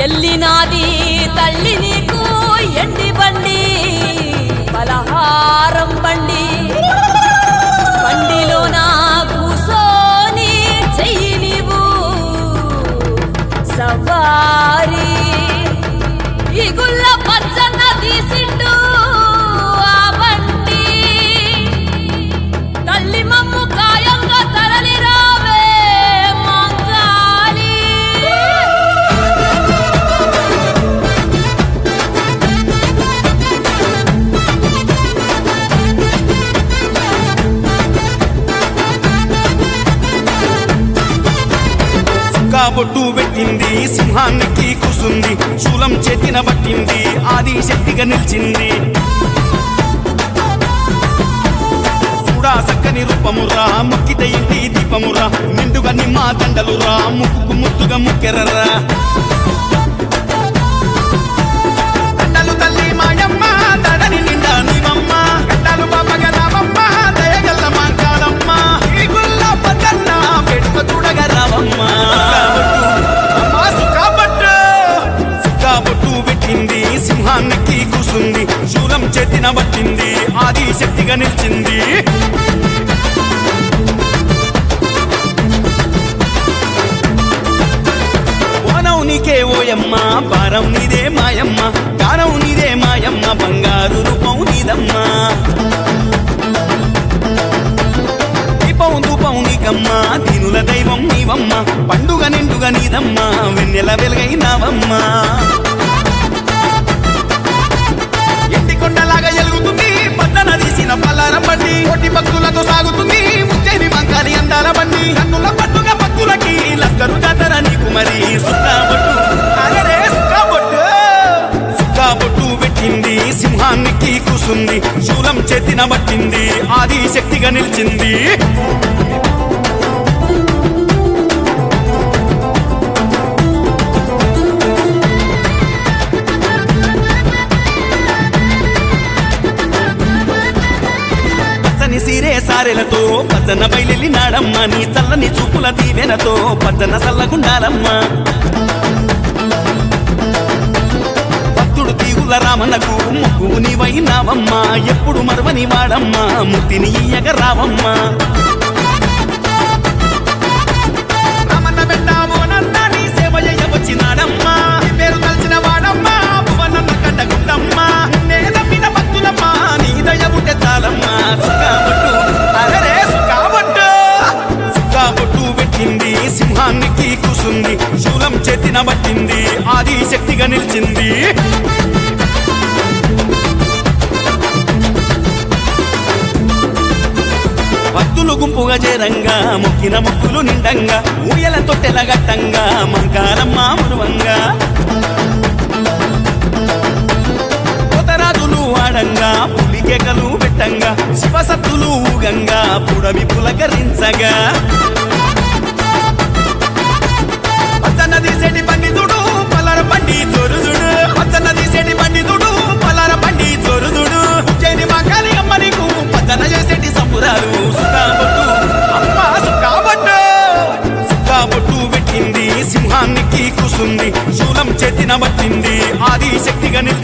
ఎల్లినాది తల్లి నీకు ఎండి బండి పలహారం బండి బండిలో నా కూసోని చెయ్యి నీవు సవారి ఈ గుల్ల పచ్చన్న తీసిండు ఆ బండి తల్లి మమ్ము కాయంగా తరలి రావే మంగాలి కాబొట్టు పెట్టింది సింహానికి కూసుంది శూలం చేతిన పట్టింది ఆది శక్తిగా నిలిచింది చూడా సక్కని రూపమురా ముక్కిత ఇంటి దీపమురా నిండుగా నిమ్మ దండలురా ముక్కుకు ముద్దుగా ముక్కెరరా దండలు తల్లి మాయమ్మ దడని నిండా నీవమ్మ గడ్డలు బాబగ రావమ్మ దయగల్ల మాంకాలమ్మ ఈ గుల్ల పదన్న పెట్టుక చూడగా రావమ్మ అమ్మ సుఖాబట్టు సుఖాబట్టు పెట్టింది సింహానికి కూసుంది శూలం చేతిన పట్టింది ఆది శక్తిగా నిలిచింది ఓనం నీకే ఓయమ్మ భారం నీదే మాయమ్మ గానం నీదే మాయమ్మ బంగారు రూపం నీదమ్మా దీపం ధూపం నీకమ్మ దీనుల దైవం నీవమ్మ పండుగ నిండుగా నీదమ్మ వెన్నెల వెలుగైనావమ్మా ఎండి కొండలాగా ఎలుగుతుంది పద్దన తీసిన పల్లారం బండి కొట్టి భక్తులతో సాగుతుంది ముచ్చేది మంకాలి అందాల బండి కన్నుల పండుగ భక్తులకి లక్కరు జాతర నీకు మరి సుక్కాబొట్టు అరే సుక్కాబొట్టు సుక్కాబొట్టు పెట్టింది సింహానికి కూసుంది శూలం చేతిన పట్టింది ఆది శక్తిగా నిలిచింది పచ్చని సీరే సారెలతో పచ్చన బయలెల్లి నాడమ్మ నీ చల్లని చూపుల దీవెనతో పచ్చన చల్లగుండాలమ్మ భక్తుడు తీగుల రామన్నకు ముక్కు నీవైనావమ్మ ఎప్పుడు మరవని వాడమ్మ ముక్తిని ఇయ్యగ రావమ్మ రామన్న వెంటావో నన్న నీ సేవ వచ్చినాడమ్మ నీ పేరు తలచిన వాడమ్మ భువనన్న కట్టగుండమ్మ నే నమ్మిన భక్తులమ్మ నీ దయ ఉంటే చాలమ్మ సుఖాబట్టు అరే సుఖాబట్టు సుఖాబట్టు పెట్టింది సింహానికి కూసుంది శూలం చేతిన పట్టింది ఆది శక్తిగా నిలిచింది భక్తులు గుంపుగా చేరంగా మొక్కిన మొక్కులు నిండంగా ఊయల తొట్టెల గట్టంగా మంకారమ్మ మురువంగా కొతరాజులు ఆడంగా పులికేకలు పెట్టంగా శివసత్తులు ఊగంగా పుడమి పులకరించగా పచ్చన్న తీసేటి బండి చూడు పలార బండి చోరు చూడు పచ్చన్న తీసేటి బండి చూడు పలార బండి చోరు చూడు ఉజ్జయిని మా కాలి అమ్మ నీకు పచ్చన్న చేసేటి సంబురాలు సుఖాబొట్టు అమ్మ సుఖాబొట్టు సుఖాబొట్టు పెట్టింది సింహానికి కూసుంది శూలం చేతిన పట్టింది ఆది శక్తిగా నిలిచింది